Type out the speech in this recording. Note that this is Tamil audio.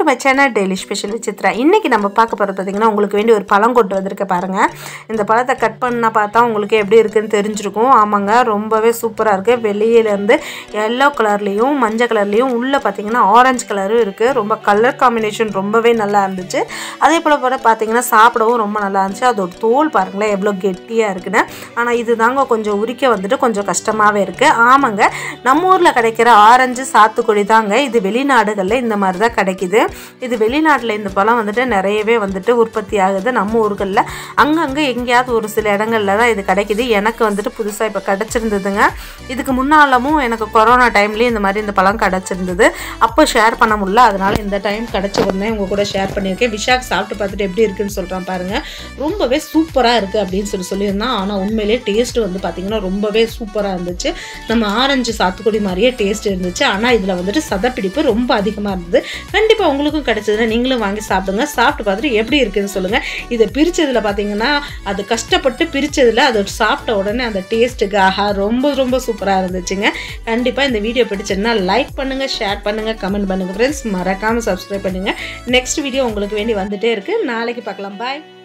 my channel daily special Vichitra இன்றைக்கி நம்ம பார்க்க போகிறது பார்த்திங்கன்னா உங்களுக்கு வேண்டி ஒரு பழம் கொண்டு வந்திருக்க பாருங்கள் இந்த பழத்தை கட் பண்ணால் பார்த்தா உங்களுக்கு எப்படி இருக்குன்னு தெரிஞ்சிருக்கும் ஆமாங்க ரொம்பவே சூப்பராக இருக்குது வெளியிலேருந்து எல்லோ கலர்லேயும் மஞ்சள் கலர்லேயும் உள்ளே பார்த்தீங்கன்னா ஆரஞ்சு கலரும் இருக்குது ரொம்ப கலர் காம்பினேஷன் ரொம்பவே நல்லா இருந்துச்சு அதே போல் போல பார்த்தீங்கன்னா சாப்பிடவும் ரொம்ப நல்லா இருந்துச்சு அதோட தோல் பாருங்களேன் எவ்வளோ கெட்டியாக இருக்குன்னு ஆனால் இது தாங்க கொஞ்சம் உரிக்க வந்துட்டு கொஞ்சம் கஷ்டமாகவே இருக்குது ஆமாங்க நம்ம ஊரில் கிடைக்கிற ஆரஞ்சு சாத்துக்குடி தாங்க இது வெளிநாடுகளில் இந்த மாதிரி தான் கிடைக்குது இது வெளிநாட்டில் இந்த பழம் வந்துட்டு நிறையவே வந்துட்டு உற்பத்தி ஆகுது நம்ம ஊர்களில் அங்கங்கே எங்கேயாவது ஒரு சில இடங்கள்ல தான் இது கிடைக்குது எனக்கு வந்துட்டு புதுசாக இப்போ கிடச்சிருந்ததுங்க இதுக்கு முன்னாலமும் எனக்கு கொரோனா டைம்லேயும் இந்த மாதிரி இந்த பழம் கிடச்சிருந்தது அப்போ ஷேர் பண்ண முடியல அதனால இந்த டைம் கிடச்ச உடனே உங்கள் கூட ஷேர் பண்ணியிருக்கேன் விஷாக் சாப்பிட்டு பார்த்துட்டு எப்படி இருக்குன்னு சொல்கிறான் பாருங்கள் ரொம்பவே சூப்பராக இருக்குது அப்படின்னு சொல்லி சொல்லியிருந்தான் ஆனால் உண்மையிலேயே டேஸ்ட்டு வந்து பார்த்திங்கன்னா ரொம்பவே சூப்பராக இருந்துச்சு நம்ம ஆரஞ்சு சாத்துக்குடி மாதிரியே டேஸ்ட் இருந்துச்சு ஆனால் இதில் வந்துட்டு சதப்பிடிப்பு ரொம்ப அதிகமாக இருந்தது கண்டிப்பாக உங்களுக்கும் கிடைச்சதுன்னா நீங்களும் வாங்கி சாப்பிடுங்க சாப்பிட்டு பார்த்துட்டு எப்படி இருக்குன்னு சொல்லுங்கள் இதை பிரித்ததில் பார்த்தீங்கன்னா அது கஷ்டப்பட்டு பிரித்ததில் அதை சாப்பிட்ட உடனே அந்த டேஸ்ட்டுக்கு ஆஹா ரொம்ப ரொம்ப சூப்பராக இருந்துச்சுங்க கண்டிப்பாக இந்த வீடியோ பிடிச்சிருந்தா லைக் பண்ணுங்கள் ஷேர் பண்ணுங்கள் கமெண்ட் பண்ணுங்கள் ஃப்ரெண்ட்ஸ் மறக்காமல் சப்ஸ்கிரைப் பண்ணுங்கள் நெக்ஸ்ட் வீடியோ உங்களுக்கு வேண்டி வந்துட்டே இருக்குது நாளைக்கு பார்க்கலாம் பாய்